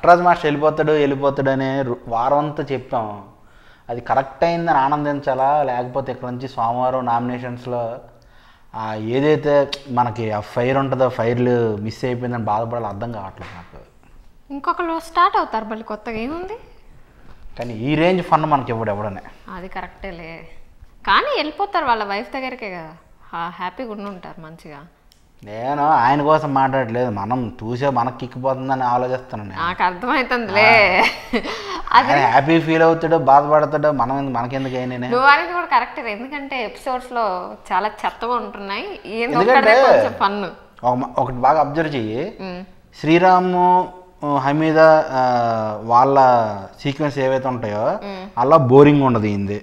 Nataraj master వెళ్ళిపోతాడు వెళ్ళిపోతాడు అనే రు- వారం అంతా చెప్పాం అది కరెక్ట్ అయిందని ఆనందించాలా లేకపోతే ఇక్కడ నుంచి సోమవారం నామినేషన్స్లో ఆ ఏదైతే మనకి ఆ ఫైర్ ఉంటుందో ఫైర్లు మిస్ అయిపోయిందని బాధపడాలి అర్థం కావట్లేదు నాకు ఇంకొకరు స్టార్ట్ అవుతారు మళ్ళీ కొత్తగా ఏముంది కానీ ఈ రేంజ్ ఫన్ మనకి ఇవ్వడు ఎవడనే అది కరెక్టేలే కానీ వెళ్ళిపోతారు వాళ్ళ వైఫ్ దగ్గరికే కదా హా- హ్యాపీగా ఉండి ఉంటారు మంచిగా నేను ఆయన కోసం మాట్లాడలేదు మనం చూసే మనకి కిక్కిపోతుందని ఆలోచిస్తున్నాను నేను. నాకు అర్థమవుతుందిలే అది ఆయన హ్యాపీ ఫీల్ అవుతాడు బాధపడతాడు మనం ఎందుకు- మనకెందుకు అయినా నువ్వు అనేది కూడా కరెక్టే ఎందుకంటే ఎపిసోడ్స్ లో చాలా చెత్తగా ఉంటున్నాయి ఏంది ఎందుకంటే- ఒక్కటే కొంచెం ఫన్ ఒక మ- ఒకటి బాగా అబ్జర్వ్ చెయ్యి శ్రీరాము ఆ, హమీద ఆ, వాళ్ళ సీక్వెన్స్ ఏవైతే ఉంటాయో అలా బోరింగ్ ఉండదు ఇంది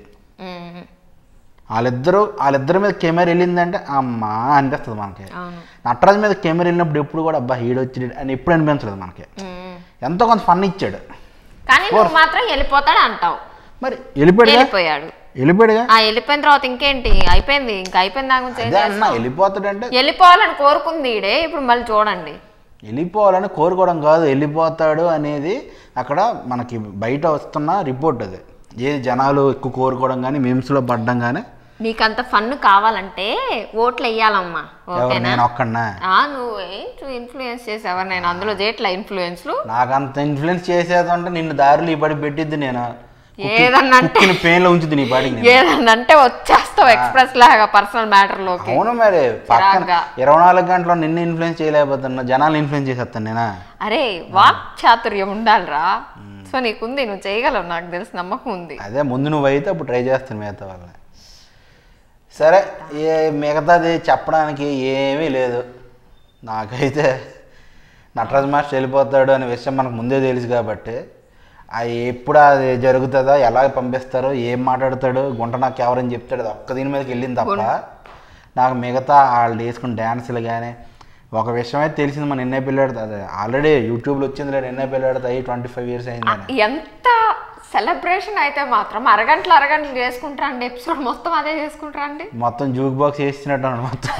వాళ్ళిద్దరూ వాళ్ళిద్దరి మీద కెమెరా వెళ్ళిందంటే అమ్మా అనిపిస్తుంది మనకి అవును నటరాజ్ మీద కెమెరా వెళ్ళినప్పుడు ఎప్పుడు కూడా అబ్బా హీడో వచ్చి అని ఎప్పుడు అనిపించలేదు మనకి ఉమ్. ఎంతో కొంత ఫన్ ఇచ్చాడు కానీ నువ్వు మాత్రం వెళ్ళిపోతాడు అంటావు మరి వెళ్ళిపోయాడుగా వెళ్ళిపోయాడు వెళ్ళిపోయాడుగా ఆ వెళ్ళిపోయిన తర్వాత ఇంకేంటి అయిపోయింది ఇంకా అయిపోయిన దాని గురించి ఏం అదే చేస్తాం? అన్న వెళ్ళిపోతాడంటే వెళ్ళిపోవాలని కోరుకుంది ఈడే ఇప్పుడు మళ్ళీ చూడండి వెళ్ళిపోవాలని కోరుకోవడం కాదు వెళ్ళిపోతాడు అనేది అక్కడ మనకి బయట వస్తున్న రిపోర్ట్ అది ఏది జనాలు ఎక్కువ కోరుకోవడం కానీ మీమ్స్లో పడ్డం కానీ నీకంత ఫన్ కావాలంటే ఓట్లు వేయాలమ్మా ఎవరు ఓకేనా నేను ఒక్కడనా ఆ నువ్వేంటి ఇన్ఫ్లుయెన్స్ చేసావా నేను అందులో చేయట్లా ఇన్ఫ్లుయెన్స్లు నాకు అంత ఇన్ఫ్లుయెన్స్ చేసేది అంటే నిన్ను దారిలో ఈ పడి పెట్టిద్ది నేను ఏదన్నా అంటే కుక్కిన పెయిన్లో ఉంచుద్ది నీ పాడికి నేను ఏదన్నా అంటే వచ్చేస్తావు ఎక్స్ప్రెస్ లాగా పర్సనల్ మ్యాటర్ లోకి అవును మరి పక్కన చిరాగ్గా. ఇరవై నాలుగు గంటలు నిన్ను ఇన్ఫ్లుయెన్స్ చేయలేకపోతున్నా జనాలు ఇన్ఫ్లుయెన్స్ చేసేస్తాను నేనా అరే వాక్ చాతుర్యం ఉండాలిరా సో నీకుంది నువ్వు చేయగలవు నాకు తెలిసి నమ్మకం ఉంది అదే ముందు నువ్వు అయితే అప్పుడు ట్రై చేస్తాను మిగతా వాళ్ళని సరే ఏ మిగతాది చెప్పడానికి ఏమీ లేదు నాకైతే నటరాజ్ మాస్టర్ వెళ్ళిపోతాడు అనే విషయం మనకు ముందే తెలుసు కాబట్టి అది ఎప్పుడు అది జరుగుతుందో ఎలా పంపిస్తారో ఏం మాట్లాడతాడు గుంట నాకు ఎవరని చెప్తాడు అది ఒక్క దీని మీదకి వెళ్ళింది తప్ప నాకు మిగతా వాళ్ళు వేసుకున్న డ్యాన్సులు కానీ ఒక విషయం అయితే తెలిసింది మన ఎన్ఐ పిల్లాడు అదే ఆల్రెడీ యూట్యూబ్లో వచ్చింది లేదు ఎన్ఐ పిల్లాడు అయ్యి ట్వంటీ ఫైవ్ ఇయర్స్ అయిందని ఎంత సెలబ్రేషన్ అయితే మాత్రం అరగంటలు అరగంటలు చేసుకుంటారా అండి ఎపిసోడ్ మొత్తం అదే చేసుకుంటారా అండి మొత్తం జూక్ బాక్స్ వేసినట్టు అన్నమాట మొత్తం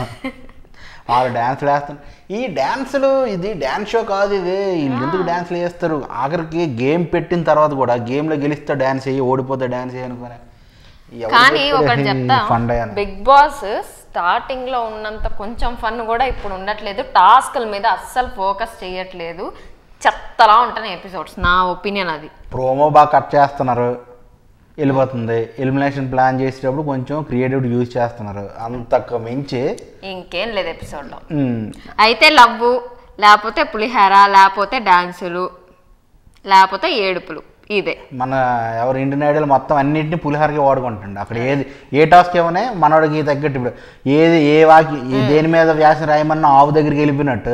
వాళ్ళు డ్యాన్స్లు వేస్తారు ఈ డ్యాన్సులు ఇది డ్యాన్స్ షో కాదు ఇది వీళ్ళు ఎందుకు డ్యాన్స్లు వేస్తారు ఆఖరికి గేమ్ పెట్టిన తర్వాత కూడా గేమ్లో గెలిస్తే డ్యాన్స్ వేయి ఓడిపోతే డ్యాన్స్ వేయి అనుకునే ఎవరు కానీ పెట్టారు ఒకటి ఈ చెప్తా ఫండ్ అని బిగ్ బాస్ స్టార్టింగ్ లో ఉన్నంత కొంచెం ఫన్ కూడా ఇప్పుడు ఉండట్లేదు టాస్క్ల మీద అస్సలు ఫోకస్ చేయట్లేదు చెత్తలా ఉంటున్నాయి ఎపిసోడ్స్ నా ఒపీనియన్ అది ప్రోమో బాగా కట్ చేస్తున్నారు వెళ్ళిపోతుంది ఎలిమినేషన్ ప్లాన్ చేసేటప్పుడు కొంచెం క్రియేటివిటీ యూజ్ చేస్తున్నారు అంతకు మించి ఇంకేం లేదు ఎపిసోడ్లో ఉమ్, అయితే లవ్వు లేకపోతే పులిహార లేకపోతే డాన్సులు లేకపోతే ఏడుపులు ఇదే మన ఎవరు ఇండియన్ ఐడల్ మొత్తం అన్నింటినీ పులిహారకి వాడుకుంటుండే అక్కడ ఏది ఏ టాస్క్ ఏమనే మనోడికి తగ్గట్టు ఇప్పుడు ఏది ఏ వాకి ఏ దేని మీద వ్యాసం రాయమన్నా ఆవు దగ్గరికి వెళ్ళిపోయినట్టు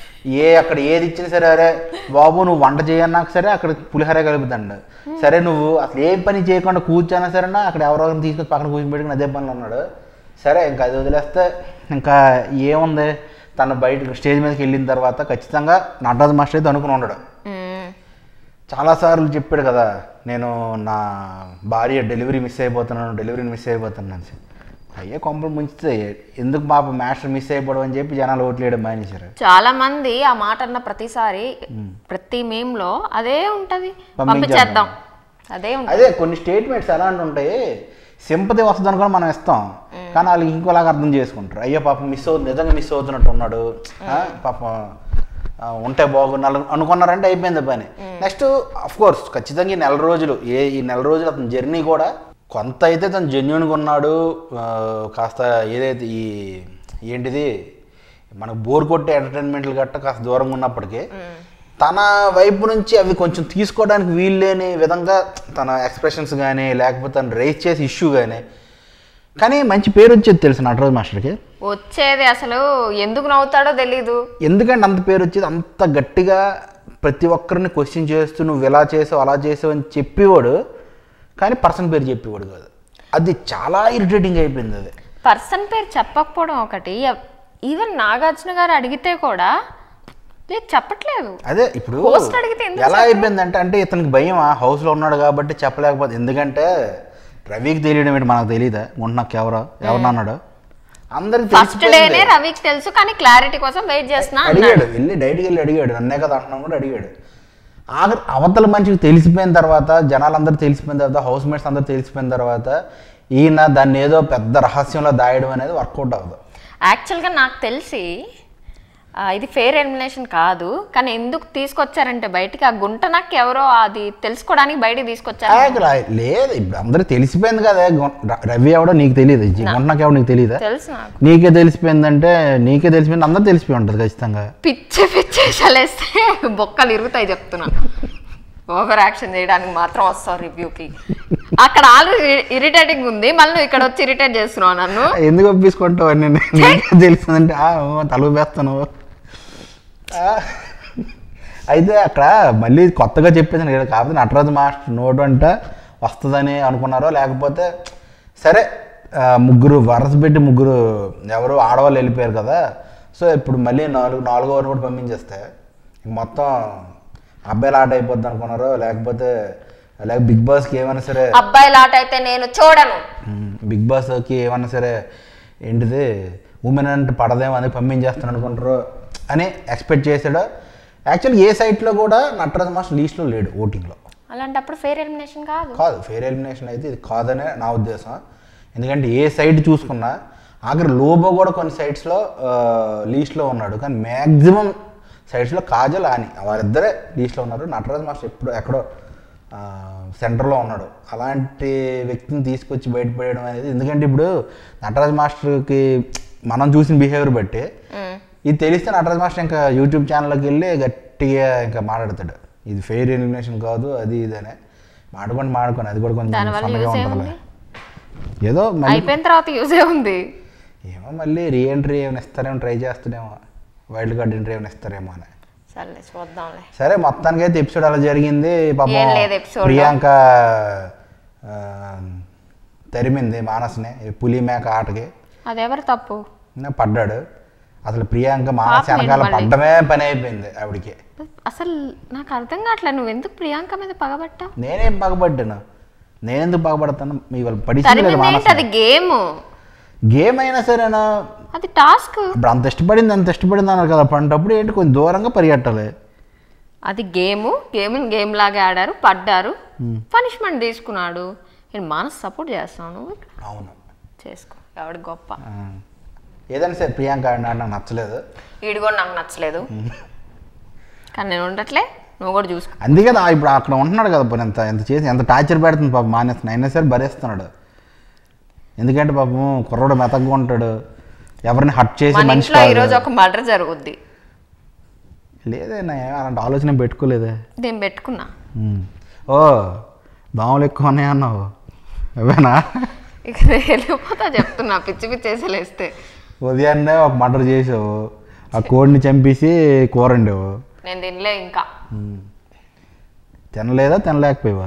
ఏ అక్కడ ఏది ఇచ్చినా సరే అరే బాబు నువ్వు వంట చేయన్నాక సరే అక్కడ పులిహార కలుపుతాడు సరే నువ్వు అసలు ఏ పని చేయకుండా కూర్చోనా సరేనా అక్కడ ఎవరో ఒకరిని తీసుకొని పక్కన కూర్చొని పెట్టుకుని అదే పనిలో ఉన్నాడు సరే ఇంకా అది వదిలేస్తే ఇంకా ఏముంది తను బయట స్టేజ్ మీదకి వెళ్ళిన తర్వాత ఖచ్చితంగా నటరాజు మాస్టర్ అయితే అనుకుని ఉండడు మ్మ్. చాలాసార్లు చెప్పాడు కదా నేను నా భార్య డెలివరీ మిస్ అయిపోతున్నాను డెలివరీని మిస్ అయిపోతున్నాను అని అయ్యే కొంపలు ముంచితే ఎందుకు పాప మాస్టర్ మిస్ అయిపోవడం అని చెప్పి జనాలు ఓట్లు వేయడం మానేశారు చాలా మంది ఆ మాట అన్న ప్రతిసారి ప్రతి meme లో అదే ఉంటది పంపించేద్దాం అదే ఉంటది అదే కొన్ని స్టేట్మెంట్స్ ఎలాంటి ఉంటాయి సింపతి వస్తుంది అనుకుని మనం ఇస్తాం కానీ వాళ్ళు ఇంకోలాగా అర్థం చేసుకుంటారు అయ్యో పాపం మిస్ అవుతుంది నిజంగా మిస్ అవుతున్నట్టు ఉన్నాడు ఆ, పాపం ఆ, ఉంటే బాగున్నారు అనుకున్నారంటే అయిపోయింది పని నెక్స్ట్ అఫ్ కోర్స్ ఖచ్చితంగా ఈ నెల రోజులు ఏ ఈ నెల రోజులు అతని జర్నీ కూడా కొంత అయితే తను జెన్యున్గా ఉన్నాడు ఆ, కాస్త ఏదైతే ఈ ఏంటిది మనకు బోర్ కొట్టే ఎంటర్టైన్మెంట్లు గట్ట కాస్త దూరంగా ఉన్నప్పటికీ తన వైపు నుంచి అవి కొంచెం తీసుకోవడానికి వీలు లేని విధంగా తన ఎక్స్ప్రెషన్స్ కానీ లేకపోతే తను రైజ్ చేసే ఇష్యూ కానీ కానీ మంచి పేరు వచ్చేది తెలుసు నటరాజ్ మాస్టర్కి వచ్చేది అసలు ఎందుకు నవ్వుతాడో తెలీదు ఎందుకంటే అంత పేరు వచ్చేది అంత గట్టిగా ప్రతి ఒక్కరిని క్వశ్చన్ చేస్తూ నువ్వు ఇలా చేసావు అలా చేసావు అని చెప్పేవాడు కానీ పర్సన్ పేరు చెప్పేవాడు కాదు అది చాలా ఇరిటేటింగ్ అయిపోయింది అది పర్సన్ పేరు చెప్పకపోవడం ఒకటి ఈవెన్ నాగార్జున గారు అడిగితే కూడా లేదు చెప్పట్లేదు అదే ఇప్పుడు Host అడిగితే ఎందుకు ఎలా అయిపోయిందంటే అంటే ఇతనికి భయం హౌస్లో ఉన్నాడు కాబట్టి చెప్పలేకపోతే ఎందుకంటే రవికి తెలియడం ఏంటి మనకు తెలియదా ఉంటు నాకు ఎవరో ఎవరు అన్నాడు అందరికి ఫస్ట్ తెలిసిపోయింది. డేనే రవికి తెలుసు కానీ క్లారిటీ కోసం వెయిట్ చేస్తున్నా అన్నాడు అడిగాడు వెళ్ళి డైట్కి వెళ్ళి అడిగాడు నన్నే కదా అంటున్నాం కూడా అడిగాడు ఆఖరి అవతల మనిషికి తెలిసిపోయిన తర్వాత జనాలందరూ తెలిసిపోయిన తర్వాత హౌస్ మేట్స్ అందరూ తెలిసిపోయిన తర్వాత ఈయన దాన్ని ఏదో పెద్ద రహస్యంలో దాయడం అనేది వర్కౌట్ అవ్వదు యాక్చువల్గా నాకు తెలిసి ఆ, ఇది ఫెయిర్ ఎలిమినేషన్ కాదు కానీ ఎందుకు తీసుకొచ్చారంటే బయటికి ఆ గుంట నాకు ఎవరో అది తెలుసుకోవడానికి బయటికి తీసుకొచ్చారు ఆఖరి ఆ- లేదు ఇప్పుడు అందరూ తెలిసిపోయింది కదా గు- ర- రవి ఎవడో నీకు తెలియదు గుంటనకి ఎవడో నీకు తెలియదా తెలుసు నాకు నీకే తెలిసిపోయిందంటే నీకే తెలిసిపోయింది అందరూ తెలిసిపోయి ఉంటుంది ఖచ్చితంగా పిచ్చి పిచ్చి వేస్తే బొక్కలు ఇరుగుతాయి చెప్తున్నా ఓవర్ యాక్షన్ చేయడానికి మాత్రం వస్తావు రివ్యూకి అక్కడ ఆల్రెడీ ఇరిటేటింగ్ ఉంది మళ్ళీ నువ్వు ఇక్కడ వచ్చి ఇరిటేట్ చేస్తున్నావు నన్ను ఎందుకు ఒప్పించుకుంటావు అని నీకే తెలిసిందంటే ఆ, ఓ, తలుపు వేస్తాను ఆ. అయితే అక్కడ మళ్ళీ కొత్తగా చెప్పేసాను కదా కాకపోతే నటరాజు మాస్టర్ నోటు అంటే వస్తుందని అనుకున్నారో లేకపోతే సరే ఆ, ముగ్గురు వరస పెట్టి ముగ్గురు ఎవరు ఆడవాళ్ళు వెళ్ళిపోయారు కదా సో ఇప్పుడు మళ్ళీ నాలుగు నాలుగో ఓవర్ కూడా పంపించేస్తే ఇంక మొత్తం అబ్బాయిలు ఆట అయిపోద్ది అనుకున్నారో లేకపోతే లేక బిగ్ బాస్కి ఏమైనా సరే అబ్బాయి లాట అయితే నేను చూడను మ్మ్. బిగ్ బాస్కి ఏమన్నా సరే ఏంటిది ఉమెన్ అంటే పడదేమో అని పంపించేస్తాను అనుకుంటారు అని ఎక్స్పెక్ట్ చేశాడు యాక్చువల్లీ ఏ సైట్లో కూడా నటరాజ్ మాస్టర్ లీస్ట్లో లేడు ఓటింగ్లో అలాంటప్పుడు ఫెయిర్ ఎలిమినేషన్ కాదు కాదు ఫెయిర్ ఎలిమినేషన్ అయితే ఇది కాదనే నా ఉద్దేశం ఎందుకంటే ఏ సైడ్ చూసుకున్నా ఆఖరి లోబో కూడా కొన్ని సైట్స్లో లీస్ట్లో ఉన్నాడు కానీ మ్యాక్సిమం సైట్స్లో కాజల్ అని వాళ్ళిద్దరే లీస్ట్లో ఉన్నారు నటరాజ్ మాస్టర్ ఎప్పుడు ఎక్కడో సెంటర్లో ఉన్నాడు అలాంటి వ్యక్తిని తీసుకొచ్చి బయటపడేయడం అనేది ఎందుకంటే ఇప్పుడు నటరాజ్ మాస్టర్కి మనం చూసిన బిహేవియర్ బట్టి ఇది తెలిస్తే నటరాజ్ మాస్టర్ ఇంకా యూట్యూబ్ ఛానల్లోకి వెళ్ళి గట్టిగా ఇంకా మాట్లాడతాడు ఇది ఫెయిర్ ఎలిమినేషన్ కాదు అది ఇది అనే మాడుకొని మాడుకొని అది కూడా కొంచెం దానివల్ల ఫన్గా యూజ్ ఉంటుందిలే ఏముంది ఏదో మళ్ళీ అయిపోయిన తర్వాత యూజే ఉంది ఏమో మళ్ళీ రీఎంట్రీ ఏమైనా ఇస్తారేమో ట్రై చేస్తాడేమో వైల్డ్ కార్డ్ ఎంట్రీ ఏమైనా ఇస్తారేమో అని సర్లే చూద్దాంలే సరే మొత్తానికి అయితే ఎపిసోడ్ అలా జరిగింది పాపం ఏం లేదు episode లో. ప్రియాంక ఆ, తరిమింది మానస్ని ఈ పులి మేక ఆటకి అదెవరు తప్పు ఇంకా పడ్డాడు అసలు ప్రియాంక మానస్ పాపం వెనకాల ఏంటి మళ్ళీ? పడ్డమే పని అయిపోయింది ఆవిడికి అసలు నాకు అర్థం కావట్లేదు నువ్వు ఎందుకు ప్రియాంక మీద పగబట్టా నేనేం బాగుపడ్డాను నేనెందుకు బాగుపడతాను మీ వాళ్ళు పడిచింది లేదు తరిమింది మానస్ ఏంటి అది గేమ్ గేమ్ అయినా సరేనా అది టాస్క్ ఇప్పుడు అంత ఇష్టపడింది అంత ఇష్టపడింది అన్నారు కదా పడినప్పుడు ఏంటి కొంచెం దూరంగా పరిగెట్టాలి అది గేమ్ గేమ్ గేమ్ లాగా ఆడారు పడ్డారు పనిష్మెంట్ తీసుకున్నాడు నేను మానస్ సపోర్ట్ చేస్తాను నువ్వు ఇక్కడ అవును చేసుకో ఎవడి గొప్ప ఆ. ఏదైనా సరే ప్రియాంక ఆడినా నాకు నచ్చలేదు వీడు కూడా నాకు నచ్చలేదు కానీ నేను ఉండట్లే నువ్వు కూడా చూసుకో అందుకే కదా ఇప్పుడు అక్కడ ఉంటున్నాడు కదా పోనీ ఎంత ఎంత చేసి ఎంత టార్చర్ పెడుతుంది పాపం మానేస్తున్నా అయినా సరే భరేస్తున్నాడు ఎందుకంటే పాపం కుర్రోడు మెతగ్గా ఉంటాడు ఎవరిని హట్ చేసి మన మనిషి ఇంట్లో కాదు. ఈరోజు ఒక మర్డర్ జరుగుద్ది లేదే నా ఏం అలాంటి ఆలోచన పెట్టుకోలేదే నేను పెట్టుకున్నా ఉమ్. ఓ దోమలు ఎక్కువ ఉన్నాయి అన్నావు అవేనా ఇక నేను వెళ్ళిపోతా చెప్తున్నా పిచ్చి పిచ్చి వేసేలేస్తే ఉదయాన్నే ఒక మర్డర్ చేసావు ఆ కోడిని చంపేసి కూర వండావు నేను తినలే ఇంకా తినలేదా తినలేకపోయావా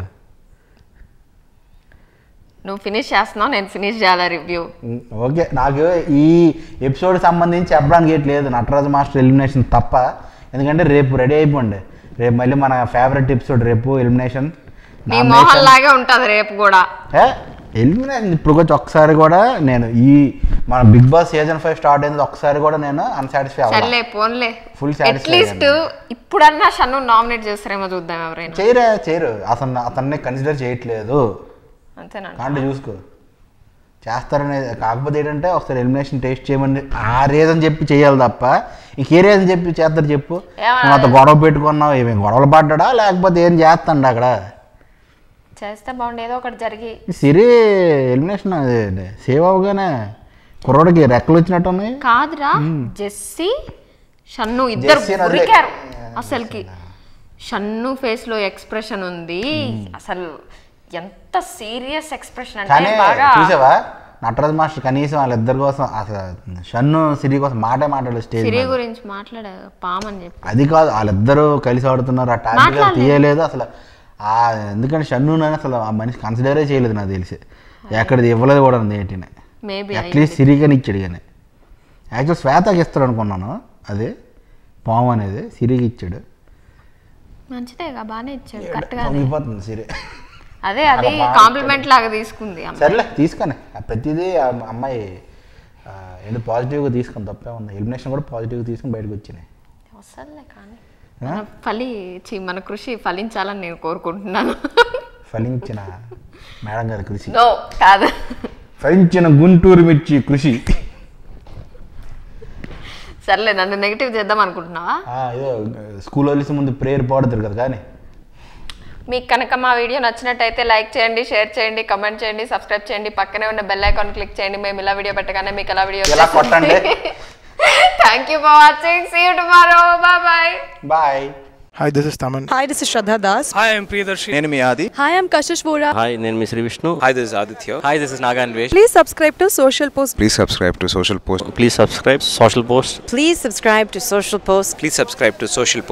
నువ్వు ఫినిష్ చేస్తున్నావు నేను ఫినిష్ చేయాలా రివ్యూ ఉమ్, ఓకే నాకు ఈ ఎపిసోడ్ సంబంధించి చెప్పడానికి ఏటి లేదు నటరాజు మాస్టర్ ఎలిమినేషన్ తప్ప ఎందుకంటే రేపు రెడీ అయిపోండి రేపు మళ్ళీ మన ఫేవరెట్ ఎపిసోడ్ రేపు ఎలిమినేషన్ నీ మోహన్ లాగే ఉంటది రేపు కూడా ఎలిమినేషన్ ఇప్పుడు వచ్చి ఒక్కసారి కూడా నేను ఈ మన big boss season five start అయింది ఒక్కసారి కూడా నేను అన్సాటిస్ఫై అవ్వాలి సర్లే పోన్లే Full satisfied అట్లీస్ట్ ఇప్పుడన్నా షన్ను నామినేట్ చేస్తారేమో చూద్దాం ఎవరైనా చేయరే చేయరు అతను అతన్ని కన్సిడర్ చేయట్లేదు అంతేనా కాంటే చూసుకో చేస్తారనే కాకపోతే ఏంటంటే ఒకసారి ఎలిమినేషన్ టేస్ట్ చేయమని ఆ రీజన్ చెప్పి చేయాలి తప్ప ఇంకే రీజన్ చెప్పి చేస్తారు చెప్పు ఏమన్నా నువ్వు అంత గొడవ పెట్టుకున్నావు ఏమి గొడవలు పడ్డా లేకపోతే ఏం చేస్తాడు అక్కడ చేస్తే బాగుండు ఏదో ఒకటి జరిగి సిరి ఎలిమినేషన్ అది సేవ్ అవగానే కుర్రోడికి రెక్కలు వచ్చినట్టు ఉన్నాయి కాదురా జెస్సీ షన్ను ఇద్దరు జెస్సీ నదిలే. ఉరికారు అసలుకి షన్ను ఫేస్ లో ఎక్స్ప్రెషన్ ఉంది అసలు ఎంత సీరియస్ ఎక్స్ప్రెషన్ అంటే కానీ బాగా చూసావా నటరాజ్ మాస్టర్ కనీసం వాళ్ళిద్దరి కోసం అసలు షన్ను సిరి కోసం మాటే మాట్లాడలేదు స్టేజ్ సిరి మీద. గురించి మాట్లాడా పామని చెప్పి అది కాదు వాళ్ళిద్దరూ కలిసి ఆడుతున్నారు ఆ టాపిక్ మాట్లాడలేదు. తీయలేదు అసలు ఆ ఎందుకంటే షన్ను నన్ను అసలు ఆ మనిషి కన్సిడరే చేయలేదు నాకు తెలిసి ఎక్కడిది ఇవ్వలేదు కూడా ఉంది ఏంటిని మేబీ అట్లీస్ట్ సిరిగాని ఇచ్చాడు కానీ యాక్చువల్ శ్వేతకి ఇస్తాడు అనుకున్నాను అది పాము అనేది సిరికి ఇచ్చాడు మంచిదేగా బాగానే ఇచ్చాడు కరెక్ట్ గా పొంగిపోతుంది సిరి అదే అది కాంప్లిమెంట్ లాగా తీసుకుంది అమ్మ. సర్లే తీసుకొని ఆ ప్రతిదీ ఆ అమ్మాయి ఆ, ఏంటి పాజిటివ్గా తీసుకొని తప్పే ఉంది ఎలిమినేషన్ కూడా పాజిటివ్గా తీసుకొని బయటకు వచ్చినాయి వస్తుందిలే కానీ ఆ? ఫలి చి మన కృషి ఫలించాలని నేను కోరుకుంటున్నాను ఫలించిన మేడం గారి కృషి నో కాదు ఫలించిన గుంటూరు మిర్చి కృషి సర్లే నన్ను నెగిటివ్ చేద్దాం అనుకుంటున్నావా ఆ, ఏదో స్కూల్ వదిలేసి ముందు ప్రేయర్ పాడుతారు కదా కానీ మీకు కనుక మా వీడియో నచ్చినట్టయితే లైక్ చేయండి షేర్ చేయండి కమెంట్ చేయండి సబ్స్క్రైబ్ చేయండి పక్కనే ఉన్న బెల్ ఐకాన్ క్లిక్ చేయండి మేము ఇలా వీడియో పెట్టగానే మీకు ఎలా వీడియో ఇలా కొట్టండి. Thank you for watching see you tomorrow bye bye bye Hi, this is Taman. Hi, this is Shraddha Das. Hi, I'm Priyadarshi. నేను మీ ఆది Hi, I'm Kashish Vora. Hi నేను మీ Shri Vishnu Hi, this is Aditya. Hi, this is Naga Anvesh. Please subscribe to Social Post. Please subscribe to social post please subscribe social post Please subscribe to Social Post. Please subscribe to Social